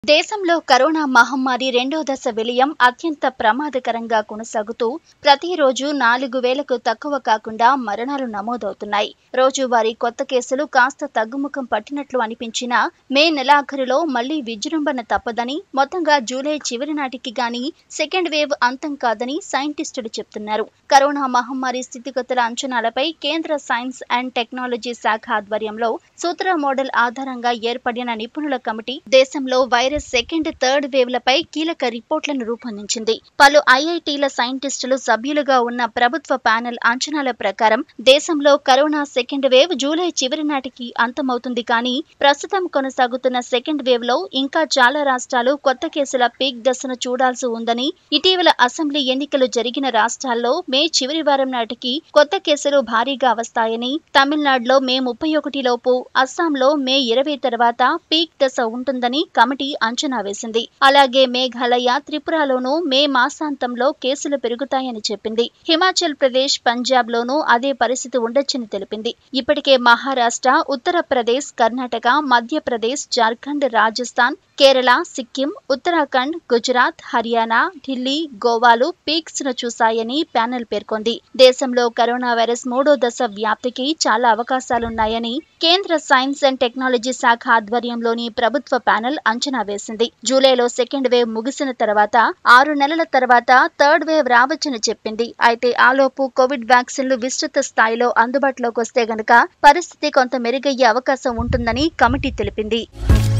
దేశంలో కరోనా మహమ్మారి రెండో దశ విలయం అత్యంత ప్రమాదకరంగా కొనసాగుతూ ప్రతిరోజు నాలుగు వేలకు తక్కువ కాకుండా మరణాలు నమోదవుతున్నాయి రోజువారీ కొత్త కేసులు కాస్త తగ్గుముఖం పట్టినట్లు అనిపించినా మే నెలాఖరులో మళ్లీ విజృంభణ తప్పదని మొత్తంగా జూలై చివరి నాటికి గాని సెకండ్ వేవ్ అంతం కాదని సైంటిస్టులు చెప్తున్నారు కరోనా మహమ్మారి స్థితిగతుల అంచనాలపై కేంద్ర సైన్స్ అండ్ టెక్నాలజీ శాఖ ఆధ్వర్యంలో సూత్ర మోడల్ ఆధారంగా ఏర్పడిన నిపుణుల కమిటీ దేశంలో వైరస్ సెకండ్ థర్డ్ వేవ్లపై కీలక రిపోర్ట్లను రూపొందించింది పలు ఐఐటీల సైంటిస్టులు సభ్యులుగా ఉన్న ప్రభుత్వ ప్యానెల్ అంచనాల ప్రకారం దేశంలో కరోనా సెకండ్ వేవ్ జూలై చివరి నాటికి అంతమవుతుంది కానీ ప్రస్తుతం కొనసాగుతున్న సెకండ్ వేవ్ లో ఇంకా చాలా రాష్ట్రాలు కొత్త కేసుల పీక్ దశను చూడాల్సి ఉందని ఇటీవల అసెంబ్లీ ఎన్నికలు జరిగిన రాష్ట్రాల్లో మే చివరి వారం నాటికి కొత్త కేసులు భారీగా వస్తాయని తమిళనాడులో మే ముప్పై ఒకటి లోపు అస్సాంలో మే ఇరవై తర్వాత పీక్ దశ ఉంటుందని కమిటీ అంచనా వేసింది అలాగే మేఘాలయ త్రిపురలోనూ మే మాసాంతంలో కేసులు పెరుగుతాయని చెప్పింది హిమాచల్ ప్రదేశ్ పంజాబ్ లోనూ అదే పరిస్థితి ఉండొచ్చని తెలిపింది ఇప్పటికే మహారాష్ట్ర ఉత్తరప్రదేశ్ కర్ణాటక మధ్యప్రదేశ్ జార్ఖండ్ రాజస్థాన్ కేరళ సిక్కిం ఉత్తరాఖండ్ గుజరాత్ హర్యానా ఢిల్లీ గోవాలు పీక్స్ ను చూశాయని ప్యానెల్ పేర్కొంది దేశంలో కరోనా వైరస్ మూడో దశ వ్యాప్తికి చాలా అవకాశాలున్నాయని కేంద్ర సైన్స్ అండ్ టెక్నాలజీ శాఖ ఆధ్వర్యంలోని ప్రభుత్వ ప్యానెల్ అంచనా వేసింది జూలైలో సెకండ్ వేవ్ ముగిసిన తర్వాత ఆరు నెలల తర్వాత థర్డ్ వేవ్ రావచ్చని చెప్పింది అయితే ఆలోపు కోవిడ్ వ్యాక్సిన్లు విస్తృత స్థాయిలో అందుబాటులోకి వస్తే గనక పరిస్థితి కొంత మెరుగయ్యే అవకాశం ఉంటుందని కమిటీ తెలిపింది